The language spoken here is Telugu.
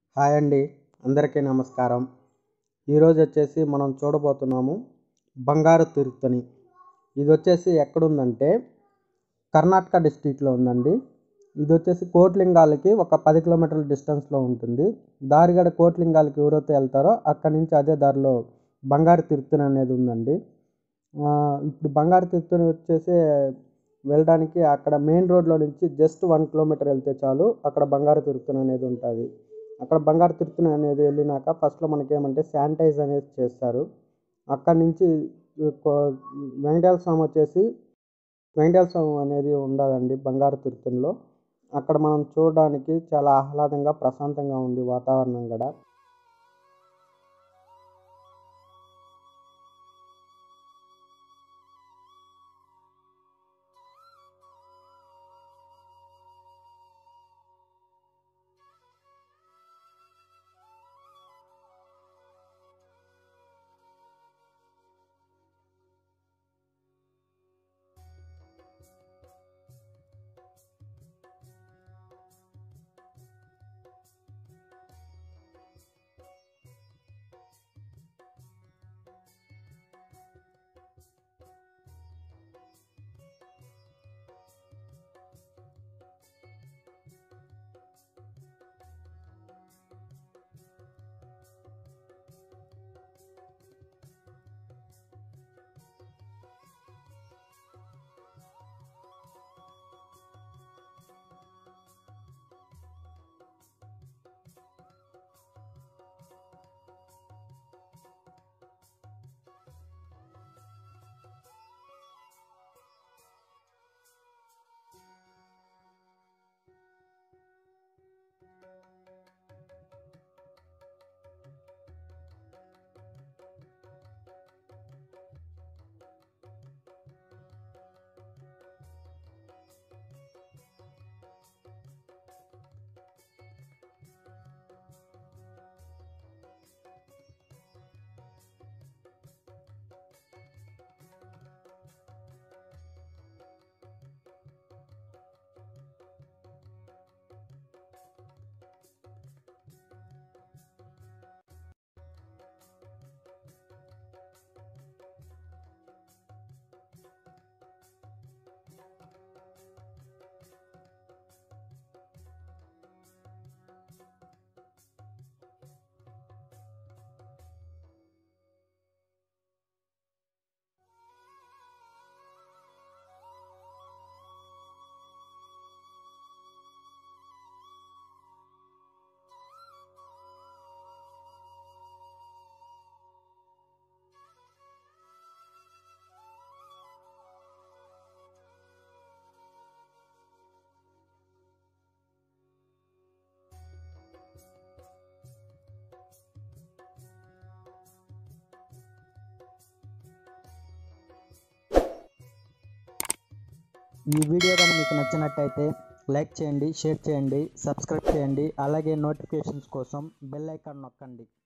హాయ్ అండి అందరికీ నమస్కారం ఈరోజు వచ్చేసి మనం చూడబోతున్నాము బంగారు తిరుత్తని ఇది వచ్చేసి ఎక్కడుందంటే కర్ణాటక డిస్టిక్లో ఉందండి ఇది వచ్చేసి కోట్లింగాలకి ఒక పది కిలోమీటర్ల డిస్టెన్స్లో ఉంటుంది దారిగడ కోట్లింగాలకి ఎవరైతే వెళ్తారో అక్కడి నుంచి అదే దారిలో బంగారు తిరుత్తని అనేది ఉందండి ఆ, ఇప్పుడు బంగారు తిరుత్తని వచ్చేసి వెళ్ళడానికి అక్కడ మెయిన్ రోడ్లో నుంచి జస్ట్ వన్ కిలోమీటర్ వెళ్తే చాలు అక్కడ బంగారు తిరుత్తని అనేది ఉంటుంది అక్కడ బంగారు తిరుత్తని అనేది వెళ్ళినాక ఫస్ట్లో మనకి ఏమంటే శానిటైజ్ అనేది చేస్తారు అక్కడి నుంచి కో- వెంకటేశ్వర స్వామి వచ్చేసి వెంకటేశ్వర స్వామి అనేది ఉండదండి బంగారు తిరుత్తనిలో అక్కడ మనం చూడడానికి చాలా ఆహ్లాదంగా ప్రశాంతంగా ఉంది వాతావరణం కూడా ఈ వీడియో కానీ మీకు నచ్చినట్టయితే లైక్ చేయండి షేర్ చేయండి సబ్స్క్రైబ్ చేయండి అలాగే నోటిఫికేషన్స్ కోసం బెల్ ఐకాన్ నొక్కండి